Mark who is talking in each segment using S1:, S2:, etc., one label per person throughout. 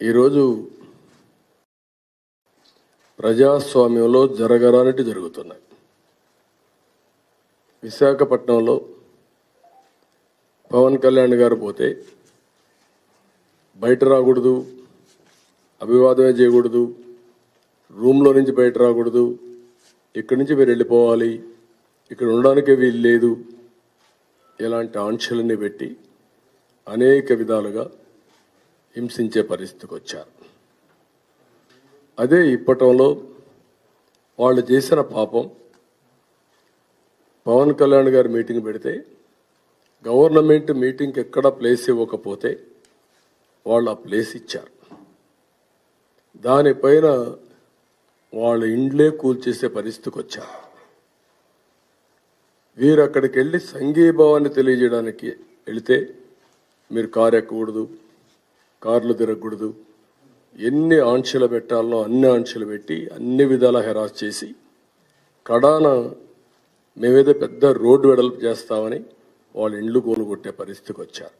S1: ఈరోజు ప్రజాస్వామ్యంలో జరగరానిటి జరుగుతున్నాయి విశాఖపట్నంలో పవన్ కళ్యాణ్ గారు పోతే బయట రాకూడదు అభివాదమే చేయకూడదు రూమ్లో నుంచి బయట రాకూడదు ఇక్కడి నుంచి మీరు వెళ్ళిపోవాలి ఇక్కడ ఉండడానికి వీలు లేదు ఇలాంటి ఆంక్షలన్నీ పెట్టి అనేక విధాలుగా హింసించే పరిస్థితికి వచ్చారు అదే ఇప్పటంలో వాళ్ళు చేసిన పాపం పవన్ కళ్యాణ్ గారు మీటింగ్ పెడితే గవర్నమెంట్ మీటింగ్కి ఎక్కడ ప్లేస్ ఇవ్వకపోతే వాళ్ళు ఆ ప్లేస్ ఇచ్చారు దానిపైన వాళ్ళ ఇండ్లే కూల్చేసే పరిస్థితికి వచ్చారు వీరు అక్కడికి వెళ్ళి సంఘీభావాన్ని తెలియజేయడానికి వెళితే మీరు కారు ఎక్కకూడదు కార్లు తిరగకూడదు ఎన్ని ఆంక్షలు పెట్టాలనో అన్ని ఆంక్షలు పెట్టి అన్ని విధాల హెరాస్ చేసి కడాన మేమేదో పెద్ద రోడ్డు వెడల్పు చేస్తామని వాళ్ళ ఇండ్లు కొనుగొట్టే పరిస్థితికి వచ్చారు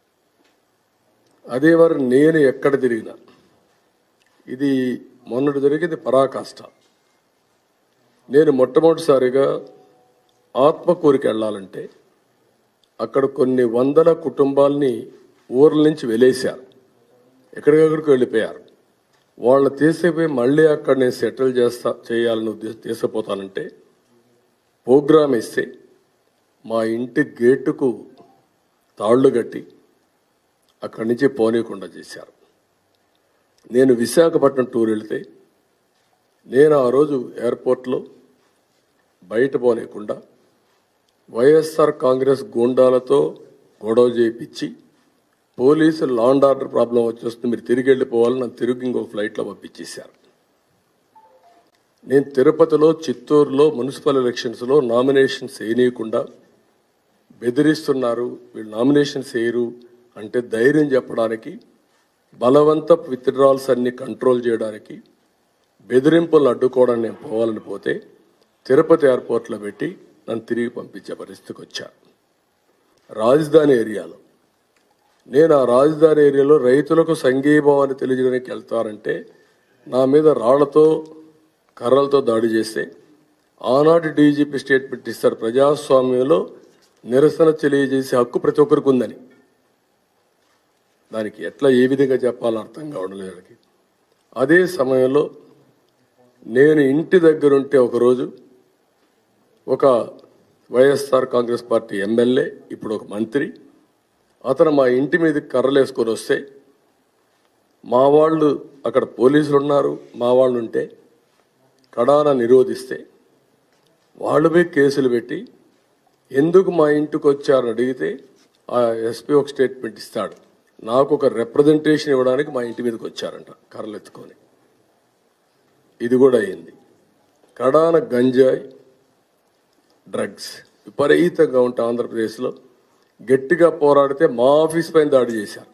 S1: అదే వారు నేను ఎక్కడ తిరిగినా ఇది మొన్నటి జరిగింది పరాకాష్ట నేను మొట్టమొదటిసారిగా ఆత్మకూరికి వెళ్ళాలంటే అక్కడ కొన్ని వందల కుటుంబాల్ని ఊర్ల నుంచి వెలేశారు ఎక్కడికక్కడికి వెళ్ళిపోయారు వాళ్ళు తీసిపోయి మళ్ళీ అక్కడ నేను సెటిల్ చేస్తా చేయాలని ఉద్దేశం తీసుకుపోతానంటే ప్రోగ్రామ్ ఇస్తే మా ఇంటి గేటుకు తాళ్లు కట్టి అక్కడి నుంచి పోనీయకుండా చేశారు నేను విశాఖపట్నం టూర్ వెళితే నేను ఆ రోజు ఎయిర్పోర్ట్లో బయట పోనీయకుండా వైఎస్ఆర్ కాంగ్రెస్ గూండాలతో గొడవ చేయించి పోలీసులు లా అండ్ ఆర్డర్ ప్రాబ్లం వచ్చేస్తుంది మీరు తిరిగి వెళ్ళిపోవాలని నన్ను తిరిగి ఇంకొక ఫ్లైట్లో పంపించేశారు నేను తిరుపతిలో చిత్తూరులో మున్సిపల్ ఎలక్షన్స్లో నామినేషన్స్ వేయనీయకుండా బెదిరిస్తున్నారు వీళ్ళు నామినేషన్స్ వేయరు అంటే ధైర్యం చెప్పడానికి బలవంత విత్డ్రాల్స్ అన్ని కంట్రోల్ చేయడానికి బెదిరింపులను అడ్డుకోవడానికి నేను పోవాలని పోతే తిరుపతి ఎయిర్పోర్ట్లో పెట్టి నన్ను తిరిగి పంపించే పరిస్థితికి వచ్చారు రాజధాని ఏరియాలో నేను ఆ రాజధాని ఏరియాలో రైతులకు సంఘీభావాన్ని తెలియజేయడానికి వెళ్తారంటే నా మీద రాళ్లతో కర్రలతో దాడి చేస్తే ఆనాటి డీజీపీ స్టేట్మెంట్ ఇస్తారు ప్రజాస్వామ్యంలో నిరసన తెలియజేసే హక్కు ప్రతి ఒక్కరికి ఉందని దానికి ఎట్లా ఏ విధంగా చెప్పాలో అర్థం కావడం లేదు వాళ్ళకి. అదే సమయంలో నేను ఇంటి దగ్గరుంటే ఒకరోజు ఒక వైఎస్ఆర్ కాంగ్రెస్ పార్టీ ఎమ్మెల్యే ఇప్పుడు ఒక మంత్రి అతను మా ఇంటి మీద కర్రలేసుకొని వస్తే మా వాళ్ళు అక్కడ పోలీసులు ఉన్నారు మా వాళ్ళు ఉంటే కడాన నిరోధిస్తే వాళ్ళు పోయి కేసులు పెట్టి ఎందుకు మా ఇంటికి వచ్చారని అడిగితే ఆ ఎస్పీ ఒక స్టేట్మెంట్ ఇస్తాడు నాకు ఒక రిప్రజెంటేషన్ ఇవ్వడానికి మా ఇంటి మీదకి వచ్చారంట కర్రలు ఎత్తుకొని ఇది కూడా అయింది కడాన గంజాయి డ్రగ్స్ విపరీతంగా ఉంటే ఆంధ్రప్రదేశ్లో గట్టిగా పోరాడితే మా ఆఫీస్ పైన దాడి చేశారు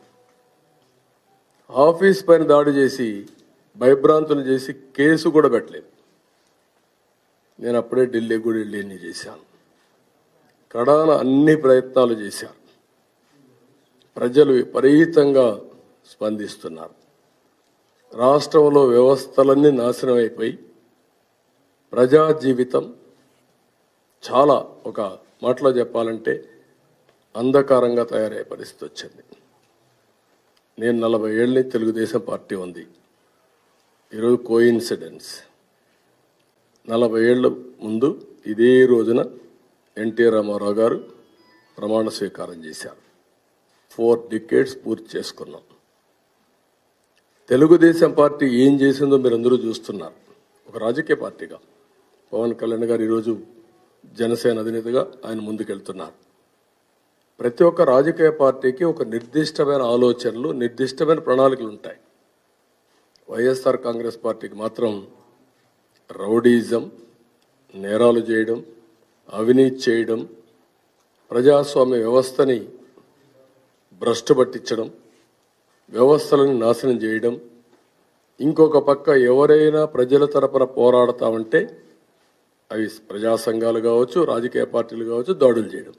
S1: ఆఫీస్ పైన దాడి చేసి భయభ్రాంతులు చేసి కేసు కూడా పెట్టలేదు నేను అప్పుడే ఢిల్లీ కూడా వెళ్ళి ఎన్ని చేశాను కడాన అన్ని ప్రయత్నాలు చేశారు ప్రజలు విపరీతంగా స్పందిస్తున్నారు రాష్ట్రంలో వ్యవస్థలన్నీ నాశనం అయిపోయి ప్రజా జీవితం చాలా ఒక మాటలో చెప్పాలంటే అంధకారంగా తయారయ్యే పరిస్థితి వచ్చింది నేను నలభై ఏళ్ళని తెలుగుదేశం పార్టీ ఉంది ఈరోజు కోయిన్సిడెన్స్ నలభై ఏళ్ళ ముందు ఇదే రోజున ఎన్టీ రామారావు గారు ప్రమాణ స్వీకారం చేశారు ఫోర్ డికేట్స్ పూర్తి చేసుకున్నాం తెలుగుదేశం పార్టీ ఏం చేసిందో మీరు అందరూ చూస్తున్నారు ఒక రాజకీయ పార్టీగా పవన్ కళ్యాణ్ గారు ఈరోజు జనసేన అధినేతగా ఆయన ముందుకెళ్తున్నారు ప్రతి ఒక్క రాజకీయ పార్టీకి ఒక నిర్దిష్టమైన ఆలోచనలు నిర్దిష్టమైన ప్రణాళికలు ఉంటాయి వైఎస్ఆర్ కాంగ్రెస్ పార్టీకి మాత్రం రౌడీజం నేరాలు చేయడం అవినీతి చేయడం ప్రజాస్వామ్య వ్యవస్థని భ్రష్టు పట్టించడం వ్యవస్థలను నాశనం చేయడం ఇంకొక పక్క ఎవరైనా ప్రజల తరపున పోరాడతామంటే అవి ప్రజా సంఘాలు కావచ్చు రాజకీయ పార్టీలు కావచ్చు దాడులు చేయడం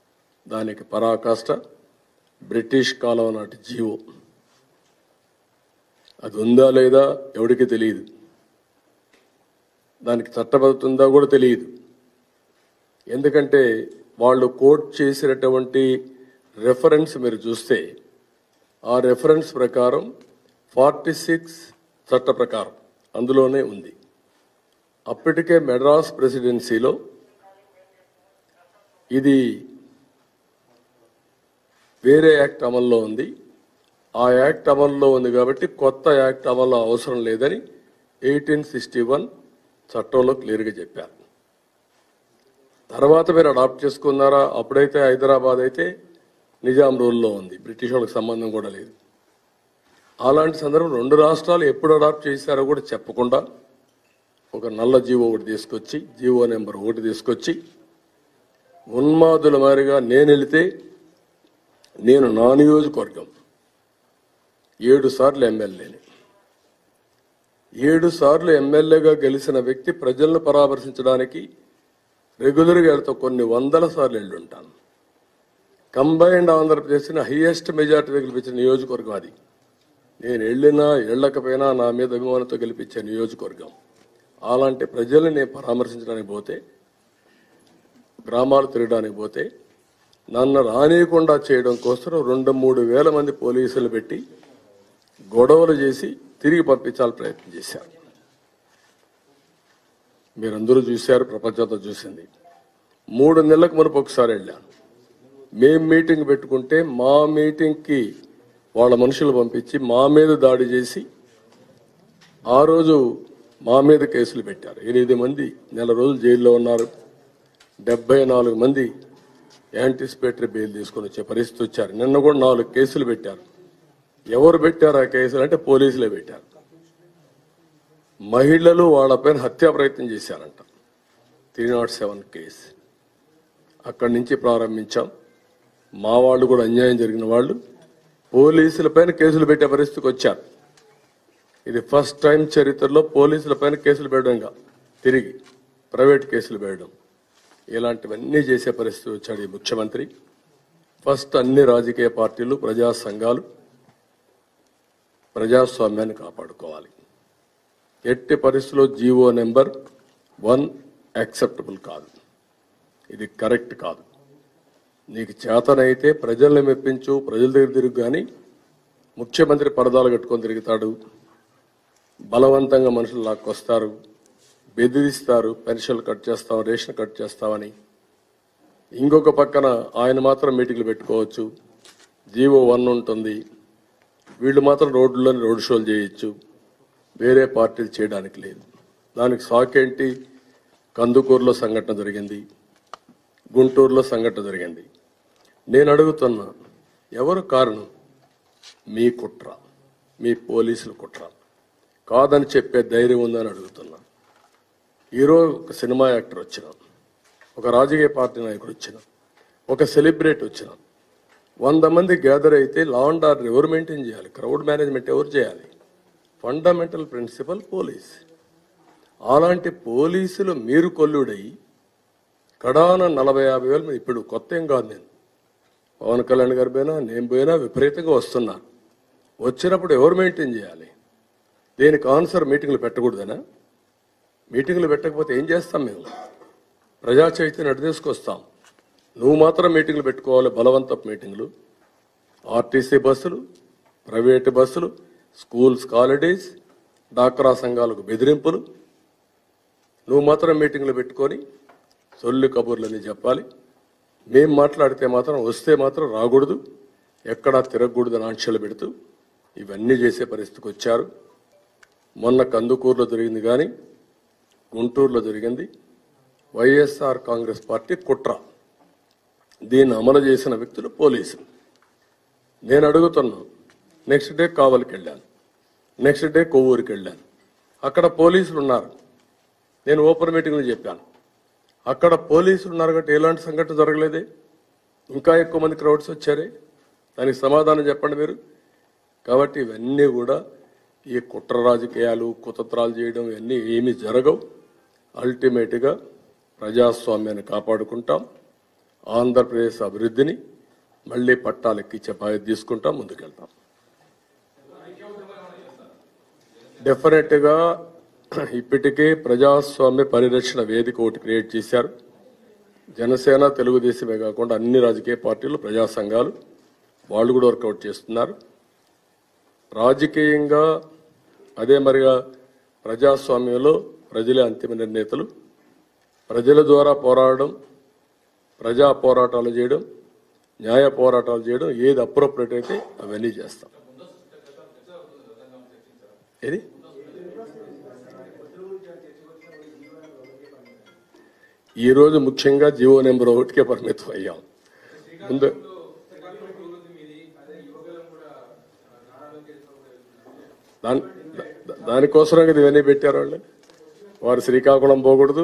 S1: దానికి పరాకాష్ట బ్రిటిష్ కాలం నాటి జీవో అది ఉందా లేదా ఎవరికి తెలియదు దానికి చట్టబద్ధత ఉందా కూడా తెలియదు ఎందుకంటే వాళ్ళు కోట్ చేసినటువంటి రెఫరెన్స్ మీరు చూస్తే ఆ రెఫరెన్స్ ప్రకారం ఫార్టీ సిక్స్ చట్ట ప్రకారం అందులోనే ఉంది అప్పటికే మెడ్రాస్ ప్రెసిడెన్సీలో ఇది వేరే యాక్ట్ అమల్లో ఉంది ఆ యాక్ట్ అమల్లో ఉంది కాబట్టి కొత్త యాక్ట్ అమల్లో అవసరం లేదని ఎయిటీన్ సిక్స్టీ వన్ చట్టంలో క్లియర్గా చెప్పారు తర్వాత మీరు అడాప్ట్ చేసుకున్నారా అప్పుడైతే హైదరాబాద్ అయితే నిజాం రూల్లో ఉంది బ్రిటిష్ వాళ్ళకి సంబంధం కూడా లేదు అలాంటి సందర్భం రెండు రాష్ట్రాలు ఎప్పుడు అడాప్ట్ చేశారో కూడా చెప్పకుండా ఒక నల్ల జీవో ఒకటి తీసుకొచ్చి జీవో నెంబర్ ఒకటి తీసుకొచ్చి ఉన్మాదుల మారిగా నేను వెళితే నేను నా నియోజకవర్గం ఏడు సార్లు ఎమ్మెల్యేని ఏడు సార్లు ఎమ్మెల్యేగా గెలిచిన వ్యక్తి ప్రజలను పరామర్శించడానికి రెగ్యులర్గా వెళ్తా కొన్ని వందల సార్లు వెళ్ళుంటాను కంబైన్డ్ ఆంధ్రప్రదేశ్ని హైయెస్ట్ మెజార్టీ గెలిపించిన నియోజకవర్గం అది నేను వెళ్ళినా వెళ్ళకపోయినా నా మీద అభిమానంతో గెలిపించే నియోజకవర్గం అలాంటి ప్రజల్ని నేను పరామర్శించడానికి పోతే గ్రామాలు తిరగడానికి పోతే నన్ను రానియకుండా చేయడం కోసం రెండు మూడు వేల మంది పోలీసులు పెట్టి గొడవలు చేసి తిరిగి పంపించాలని ప్రయత్నం చేశారు మీరందరూ చూశారు ప్రపంచంతో చూసింది మూడు నెలలకు మునుపు ఒకసారి వెళ్ళాను మేం మీటింగ్ పెట్టుకుంటే మా మీటింగ్కి వాళ్ళ మనుషులు పంపించి మా మీద దాడి చేసి ఆ రోజు మా మీద కేసులు పెట్టారు ఎనిమిది మంది నెల రోజులు జైల్లో ఉన్నారు డెబ్బై నాలుగు మంది యాంటిసిపేటరీ బెయిల్ తీసుకొని వచ్చే పరిస్థితి వచ్చారు నిన్న కూడా నాలుగు కేసులు పెట్టారు ఎవరు పెట్టారు ఆ కేసులు అంటే పోలీసులే పెట్టారు మహిళలు వాళ్ళపైన హత్యా ప్రయత్నం చేశారంట త్రీ నాట్ సెవెన్ కేసు అక్కడి నుంచి ప్రారంభించాం మా వాళ్ళు కూడా అన్యాయం జరిగిన వాళ్ళు పోలీసులపైన కేసులు పెట్టే పరిస్థితికి వచ్చారు ఇది ఫస్ట్ టైం చరిత్రలో పోలీసులపైన కేసులు పెట్టడంగా తిరిగి ప్రైవేట్ కేసులు పెట్టడం ఇలాంటివన్నీ చేసే పరిస్థితి వచ్చాడు ఈ ముఖ్యమంత్రి ఫస్ట్ అన్ని రాజకీయ పార్టీలు ప్రజా సంఘాలు ప్రజాస్వామ్యాన్ని కాపాడుకోవాలి ఎట్టి పరిస్థితుల్లో జీవో నెంబర్ వన్ యాక్సెప్టబుల్ కాదు ఇది కరెక్ట్ కాదు నీకు చేతనైతే ప్రజల్ని మెప్పించు ప్రజల దగ్గర తిరుగు కానీ ముఖ్యమంత్రి పరదాలు కట్టుకొని తిరుగుతాడు బలవంతంగా మనుషులు లాక్కొస్తారు బెదిరిస్తారు పెన్షన్లు కట్ చేస్తాం రేషన్ కట్ చేస్తామని ఇంకొక పక్కన ఆయన మాత్రం మీటింగ్లు పెట్టుకోవచ్చు జీవో వన్ ఉంటుంది వీళ్ళు మాత్రం రోడ్లలో రోడ్ షోలు చేయొచ్చు వేరే పార్టీలు చేయడానికి లేదు దానికి సాకేంటి కందుకూరులో సంఘటన జరిగింది గుంటూరులో సంఘటన జరిగింది నేను అడుగుతున్నా ఎవరు కారణం మీ కుట్ర మీ పోలీసుల కుట్ర కాదని చెప్పే ధైర్యం ఉందని అడుగుతున్నా ఈరోజు ఒక సినిమా యాక్టర్ వచ్చిన ఒక రాజకీయ పార్టీ నాయకుడు వచ్చిన ఒక సెలబ్రిటీ వచ్చిన వంద మంది గ్యాదర్ అయితే లా అండ్ ఆర్డర్ ఎవరు మెయింటైన్ చేయాలి క్రౌడ్ మేనేజ్మెంట్ ఎవరు చేయాలి ఫండమెంటల్ ప్రిన్సిపల్ పోలీస్ అలాంటి పోలీసులు మీరు కొల్లుడై కడాన నలభై యాభై వేలు మంది ఇప్పుడు కొత్త ఏం కాదు నేను పవన్ కళ్యాణ్ గారు పోయినా నేను పోయినా విపరీతంగా వస్తున్నా వచ్చినప్పుడు ఎవరు మెయింటైన్ చేయాలి దేనికి ఆన్సర్ మీటింగ్లు పెట్టకూడదనా మీటింగ్లు పెట్టకపోతే ఏం చేస్తాం మేము ప్రజా చైతన్యం అటు తీసుకొస్తాం నువ్వు మాత్రం మీటింగ్లు పెట్టుకోవాలి బలవంతపు మీటింగ్లు ఆర్టీసీ బస్సులు ప్రైవేటు బస్సులు స్కూల్స్ హాలిడేస్ డాక్రా సంఘాలకు బెదిరింపులు నువ్వు మాత్రం మీటింగ్లు పెట్టుకొని సొల్లు కబుర్లని చెప్పాలి మేం మాట్లాడితే మాత్రం వస్తే మాత్రం రాకూడదు ఎక్కడా తిరగకూడదు అని ఆంక్షలు పెడుతూ ఇవన్నీ చేసే పరిస్థితికి వచ్చారు మొన్న కందుకూరులో జరిగింది కానీ గుంటూరులో జరిగింది వైఎస్ఆర్ కాంగ్రెస్ పార్టీ కుట్ర దీన్ని అమలు చేసిన వ్యక్తులు పోలీసులు నేను అడుగుతున్నా నెక్స్ట్ డే కావలికి వెళ్ళాను నెక్స్ట్ డే కొవ్వూరుకి వెళ్ళాను అక్కడ పోలీసులు ఉన్నారు నేను ఓపెన్ మీటింగ్లో చెప్పాను అక్కడ పోలీసులు ఉన్నారు కాబట్టి ఎలాంటి సంఘటన జరగలేదే ఇంకా ఎక్కువ మంది క్రౌడ్స్ వచ్చారే దానికి సమాధానం చెప్పండి మీరు కాబట్టి ఇవన్నీ కూడా ఈ కుట్ర రాజకీయాలు కుతంత్రాలు చేయడం ఇవన్నీ ఏమీ జరగవు అల్టిమేట్గా ప్రజాస్వామ్యాన్ని కాపాడుకుంటాం ఆంధ్రప్రదేశ్ అభివృద్ధిని మళ్ళీ పట్టాలెక్కించే బాధ్యత తీసుకుంటాం ముందుకెళ్తాం డెఫినెట్ గా ఇప్పటికే ప్రజాస్వామ్య పరిరక్షణ వేదిక ఒకటి క్రియేట్ చేశారు జనసేన తెలుగుదేశమే కాకుండా అన్ని రాజకీయ పార్టీలు ప్రజా సంఘాలు వాళ్ళు కూడా వర్కౌట్ చేస్తున్నారు రాజకీయంగా అదే మరిగా ప్రజాస్వామ్యంలో ప్రజలే అంతిమ నిర్ణేతలు ప్రజల ద్వారా పోరాడడం ప్రజా పోరాటాలు చేయడం న్యాయ పోరాటాలు చేయడం ఏది అప్రోప్రియట్ అయితే అవన్నీ చేస్తాం ఏది ఈ రోజు ముఖ్యంగా జీవో నెంబర్ ఒకటికే పరిమితం అయ్యాం ముందు దాని దా- దానికోసమే కదా ఇవన్నీ పెట్టారు వాళ్ళు వారు శ్రీకాకుళం పోకూడదు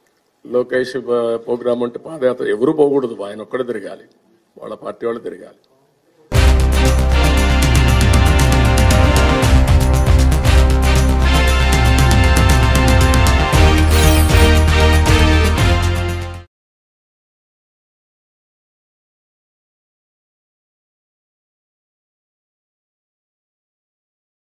S1: లోకేష్ ప్రోగ్రామ్ అంటే పాదయాత్ర ఎవరు పోకూడదు ఆయన ఒక్కడే తిరగాలి వాళ్ళ పార్టీ వాళ్ళు తిరగాలి